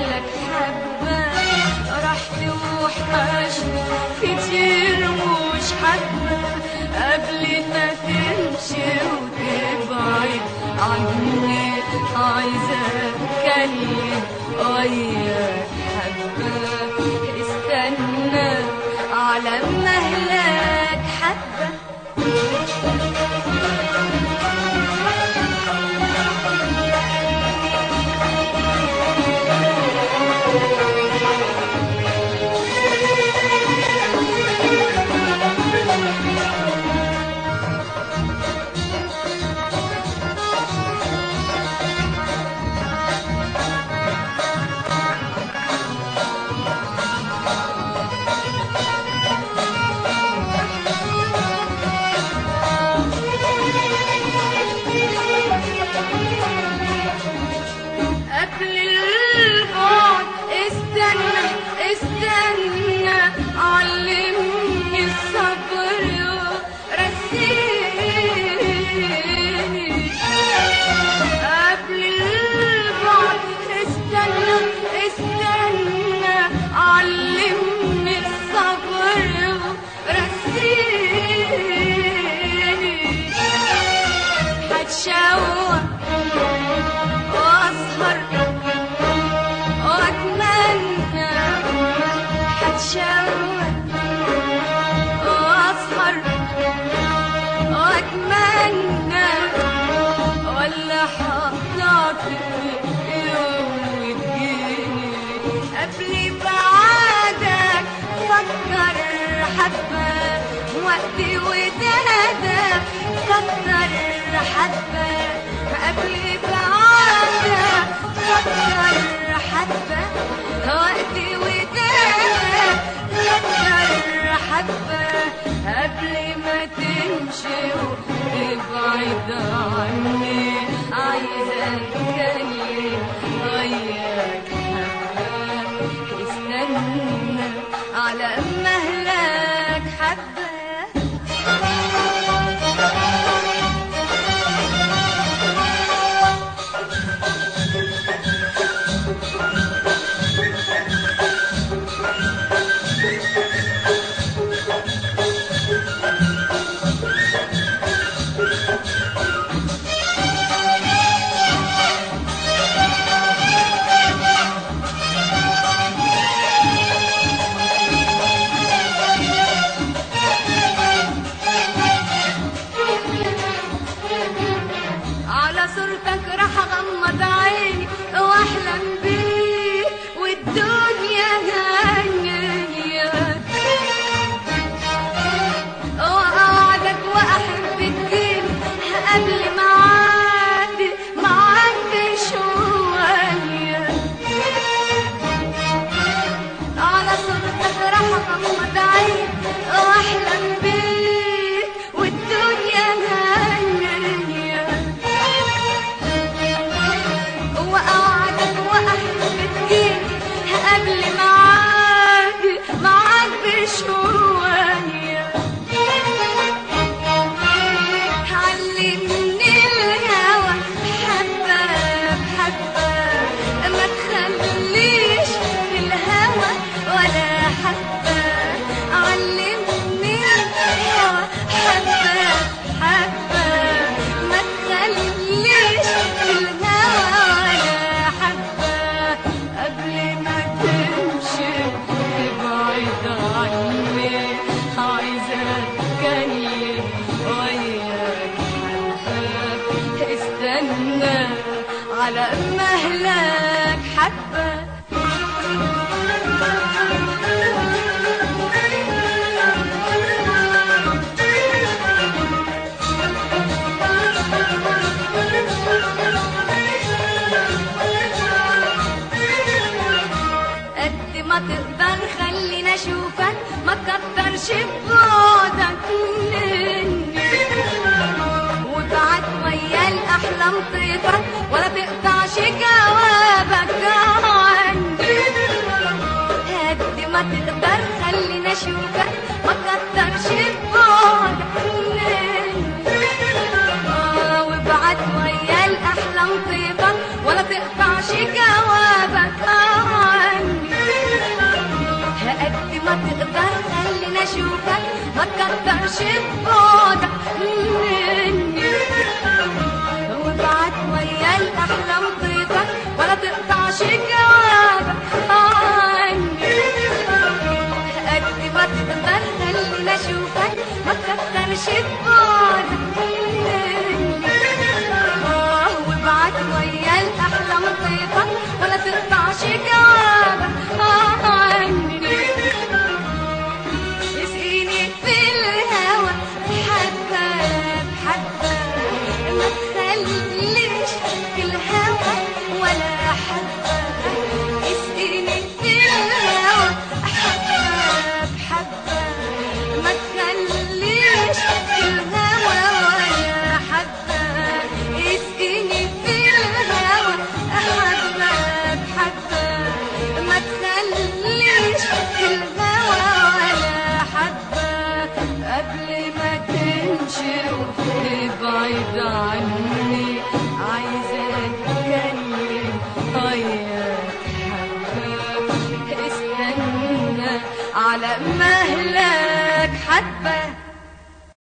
لك حبة راح توحشني كتير مش حبة قبل ما تمشي وتبعد عني عايزة اتكلم وياك حبة استنى على مهلك حبة قبل البعد استنى استنى علمني الصبر رسيني قبل البعد استنى استنى علمني الصبر رسيني هتشوق واسهر واتمنى هتشوق واسهر واتمنى ولا حطك يوم وتجيني قبل بعدك فكر حبة وقتي ودادك كتر حبة قبل بعدك فكر حبة وقتي ودادك كتر حبة قبل ما تمشي وتبعد عني عايزة اتكلم وياك حبة استنى على مهلك حبة على صورتك راح اغمض عيني واحلم بيك والدنيا هنية واوعدك واحب الدين قبل معاد معاد شوية على صورتك راح اغمض عيني واحلم بيك والدنيا هنية وأوعدك وأحلف تجيني قبل معاك معاك بشوية علمني الهوى حبة بحبة ما تخليش في الهوى ولا حبة علمني الهوى حبة حبة ما تخليش في الهوى ولا حبة قبل ما تمشي تبعد عني عايزة اتكلم وياك حبة استنى على مهلك حبة قد ما تقدر خلينا اشوفك ما تكترش ببعدك مني وابعت ويا الاحلام طيفك ولا تقطعش جوابك عني قد ما تقدر خلينا اشوفك ما تكترش ببعدك مني آه، وابعت ويا الاحلام طيفك ولا تقطعش جوابك آه تقطعش ببعدك آه وابعت ويا الأحلام طيفك ولا تقطعش جوابك آه عني اسقيني في الهوى حبة بحبة ما تخليش في الهوى ولا حبة اسقيني في الهوى حبة بحبة ما تخليش في الهوى ولا حبة اسقيني في الهوى حبة بحبة ما تخليش في الهوى ولا حبة قبل ما تمشي وتبعد عني عايزة اتكلم وياك حبة استنى على مهلك حبة